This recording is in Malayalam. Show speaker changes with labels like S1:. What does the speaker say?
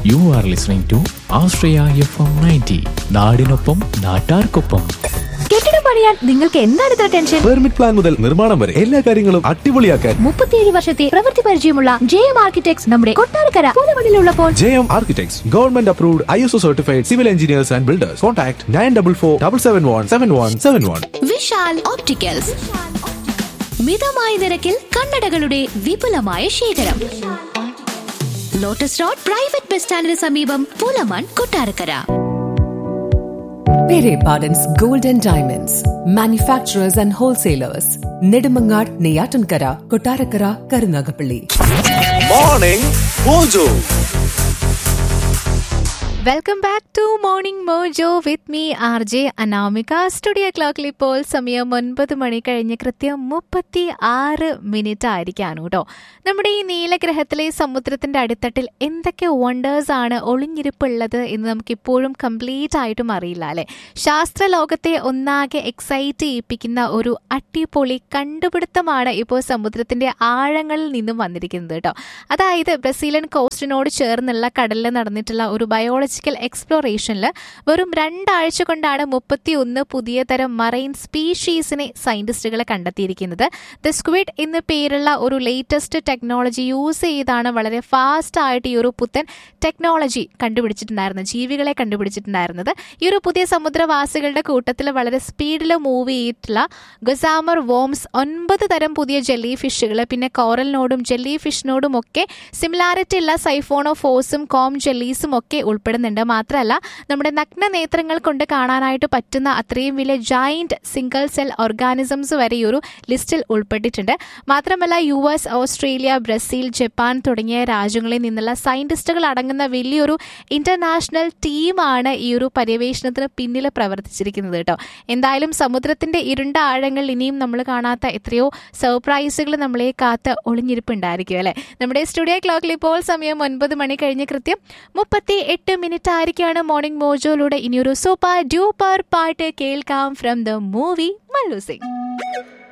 S1: U are listening to Ashraya F M ninety നാടിനൊപ്പം നാട്ടാർക്കൊപ്പം
S2: കെട്ടിടം പണിയാൻ നിങ്ങൾക്ക് എന്താണ് ഇത്ര ടെൻഷൻ
S3: പെർമിറ്റ് പ്ലാൻ മുതൽ നിർമ്മാണം വരെ എല്ലാ കാര്യങ്ങളും അടിപൊളിയാക്കാൻ
S2: മുപ്പത്തിയേഴ് വർഷത്തെ പ്രവൃത്തി പരിചയമുള്ള ജെ എം ആർക്കിടെക്ട്സ് നമ്മുടെ കൊട്ടാരക്കര പുതുമണിലുള്ളപ്പോൾ
S3: J M architects government approved I S O certified civil engineers and builders contact nine double four double seven one seven one seven one
S4: Vishal opticals മിതമായ നിരക്കിൽ കണ്ണടകളുടെ വിപുലമായ ശേഖരം ലോട്ടസ് റോഡ് പ്രൈവറ്റ് ബസ് സ്റ്റാൻഡിന് സമീപം Pulamon Kottarakkara
S5: Pere Pardon's Gold and Diamonds, manufacturers and wholesalers, Nedumangad, Neyatankara, Kotarakara, Karunagapalli.
S3: Morning mojo
S6: welcome back to morning mojo with me R J Anamika studio ക്ലോക്കിൽ ഇപ്പോൾ സമയം ഒൻപത് മണി കഴിഞ്ഞ് കൃത്യം മുപ്പത്തി ആറ് മിനിറ്റ് ആയിരിക്കാണ് കേട്ടോ നമ്മുടെ ഈ നീലഗ്രഹത്തിലെ സമുദ്രത്തിന്റെ അടിത്തട്ടിൽ എന്തൊക്കെ വണ്ടേഴ്സ് ആണ് ഒളിഞ്ഞിരിപ്പുള്ളത് എന്ന് നമുക്ക് ഇപ്പോഴും കംപ്ലീറ്റ് ആയിട്ടും അറിയില്ല അല്ലെ ശാസ്ത്ര ലോകത്തെ ഒന്നാകെ എക്സൈറ്റ് ചെയ്യിപ്പിക്കുന്ന ഒരു അടിപൊളി കണ്ടുപിടുത്തമാണ് ഇപ്പോൾ സമുദ്രത്തിന്റെ ആഴങ്ങളിൽ നിന്നും വന്നിരിക്കുന്നത് കേട്ടോ അതായത് ബ്രസീലിയൻ കോസ്റ്റിനോട് ചേർന്നുള്ള കടലിൽ നടന്നിട്ടുള്ള ഒരു ബയോളജിക്കൽ എക്സ്പ്ലോറേഷനിൽ വെറും രണ്ടാഴ്ച കൊണ്ടാണ് മുപ്പത്തി ഒന്ന് പുതിയ തരം മറൈൻ സ്പീഷീസിനെ സയന്റിസ്റ്റുകൾ കണ്ടെത്തിയിരിക്കുന്നത് ദ സ്ക്വിഡ് എന്ന പേരുള്ള ഒരു ലേറ്റസ്റ്റ് ടെക്നോളജി യൂസ് ചെയ്താണ് വളരെ ഫാസ്റ്റ് ആയിട്ട് ഈ ഒരു പുത്തൻ ടെക്നോളജി കണ്ടുപിടിച്ചിട്ടുണ്ടായിരുന്നത് ജീവികളെ കണ്ടുപിടിച്ചിട്ടുണ്ടായിരുന്നത് ഈ ഒരു പുതിയ സമുദ്രവാസികളുടെ കൂട്ടത്തിൽ വളരെ സ്പീഡിൽ മൂവ് ചെയ്തിട്ടുള്ള ഗസാമർ വോംസ് ഒൻപത് തരം പുതിയ ജെല്ലി ഫിഷുകൾ പിന്നെ കോറലിനോടും ജെല്ലി ഫിഷിനോടും ഒക്കെ സിമിലാരിറ്റി ഉള്ള സൈഫോണോഫോസും കോം ജെല്ലീസും ഒക്കെ ഉൾപ്പെടുന്നുണ്ട് മാത്രമല്ല നമ്മുടെ നഗ്ന നേത്രങ്ങൾ കൊണ്ട് കാണാനായിട്ട് പറ്റുന്ന അത്രയും വലിയ ജൈന്റ് സിംഗിൾ സെൽ ഓർഗാനിസംസ് വരെ ഈ ഒരു ലിസ്റ്റിൽ ഉൾപ്പെട്ടിട്ടുണ്ട് മാത്രമല്ല U S Australia Brazil Japan തുടങ്ങിയ രാജ്യങ്ങളിൽ നിന്നുള്ള സയന്റിസ്റ്റുകൾ അടങ്ങുന്ന വലിയൊരു ഇന്റർനാഷണൽ ടീമാണ് ഈ ഒരു പര്യവേഷണത്തിന് പിന്നിൽ പ്രവർത്തിച്ചിരിക്കുന്നത് കേട്ടോ എന്തായാലും സമുദ്രത്തിന്റെ ഇരുണ്ട ആഴങ്ങളിൽ ഇനിയും നമ്മൾ കാണാത്ത എത്രയോ സർപ്രൈസുകൾ നമ്മളെ കാത്ത് ഒളിഞ്ഞിരിപ്പുണ്ടായിരിക്കും അല്ലെ നമ്മുടെ സ്റ്റുഡിയോ ക്ലോക്കിൽ ഇപ്പോൾ സമയം ഒൻപത് മണി കഴിഞ്ഞ് കൃത്യം മുപ്പത്തി എട്ട് മിനിറ്റ് ആയിരിക്കാണ് മോർണിംഗ് മോജോയിലൂടെ ഇനിയൊരു സൂപ്പർ ഡ്യൂപ്പർ പാട്ട് കേൾക്കാം from the movie Mallu Singh